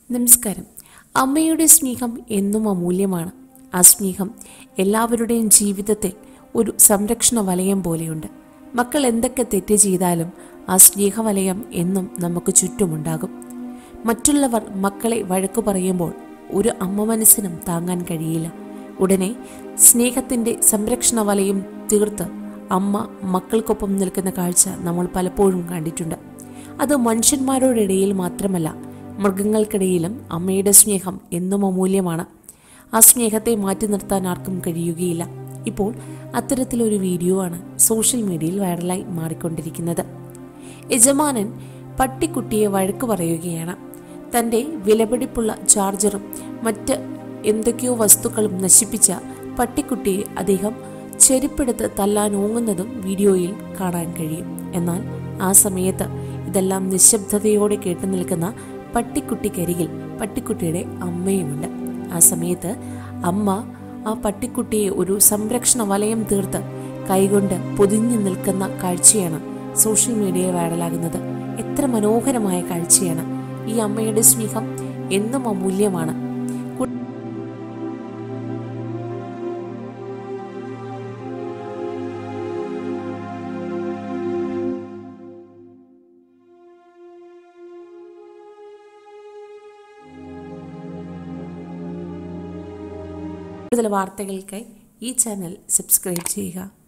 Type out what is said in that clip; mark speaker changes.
Speaker 1: നമസ്കാരം അമ്മയുടെ സ്നേഹം എന്നും അമൂല്യമാണ് ആ സ്നേഹം എല്ലാവരുടെയും ജീവിതത്തിൽ ഒരു സംരക്ഷണ വലയം പോലെയുണ്ട് മക്കൾ എന്തൊക്കെ തെറ്റ് ചെയ്താലും ആ സ്നേഹവലയം എന്നും നമുക്ക് ചുറ്റുമുണ്ടാകും മറ്റുള്ളവർ മക്കളെ വഴക്കു പറയുമ്പോൾ ഒരു അമ്മ മനസ്സിനും താങ്ങാൻ കഴിയില്ല ഉടനെ സ്നേഹത്തിന്റെ സംരക്ഷണ വലയം തീർത്ത് അമ്മ മക്കൾക്കൊപ്പം നിൽക്കുന്ന കാഴ്ച നമ്മൾ പലപ്പോഴും കണ്ടിട്ടുണ്ട് അത് മനുഷ്യന്മാരോടിടയിൽ മാത്രമല്ല മൃഗങ്ങൾക്കിടയിലും അമ്മയുടെ സ്നേഹം എന്നും അമൂല്യമാണ് ആ സ്നേഹത്തെ മാറ്റി നിർത്താൻ ആർക്കും കഴിയുകയില്ല ഇപ്പോൾ അത്തരത്തിലൊരു വീഡിയോ ആണ് സോഷ്യൽ മീഡിയയിൽ വൈറലായി മാറിക്കൊണ്ടിരിക്കുന്നത് യജമാനൻ പട്ടിക്കുട്ടിയെ വഴക്ക് പറയുകയാണ് തൻ്റെ വിലപിടിപ്പുള്ള ചാർജറും മറ്റ് എന്തൊക്കെയോ വസ്തുക്കളും നശിപ്പിച്ച പട്ടിക്കുട്ടിയെ അദ്ദേഹം ചെരുപ്പെടുത്ത് തല്ലാൻ ഓങ്ങുന്നതും വീഡിയോയിൽ കാണാൻ കഴിയും എന്നാൽ ആ സമയത്ത് ഇതെല്ലാം നിശബ്ദതയോടെ കേട്ടു നിൽക്കുന്ന പട്ടിക്കുട്ടിക്കരികിൽ പട്ടിക്കുട്ടിയുടെ അമ്മയുമുണ്ട് ആ സമയത്ത് അമ്മ ആ പട്ടിക്കുട്ടിയെ ഒരു സംരക്ഷണ വലയം തീർത്ത് കൈകൊണ്ട് പൊതിഞ്ഞു നിൽക്കുന്ന കാഴ്ചയാണ് സോഷ്യൽ മീഡിയയിൽ വൈറലാകുന്നത് എത്ര മനോഹരമായ കാഴ്ചയാണ് ഈ അമ്മയുടെ സ്നേഹം എന്നും അമൂല്യമാണ് കു- കൂടുതൽ വാർത്തകൾക്കായി ഈ ചാനൽ സബ്സ്ക്രൈബ് ചെയ്യുക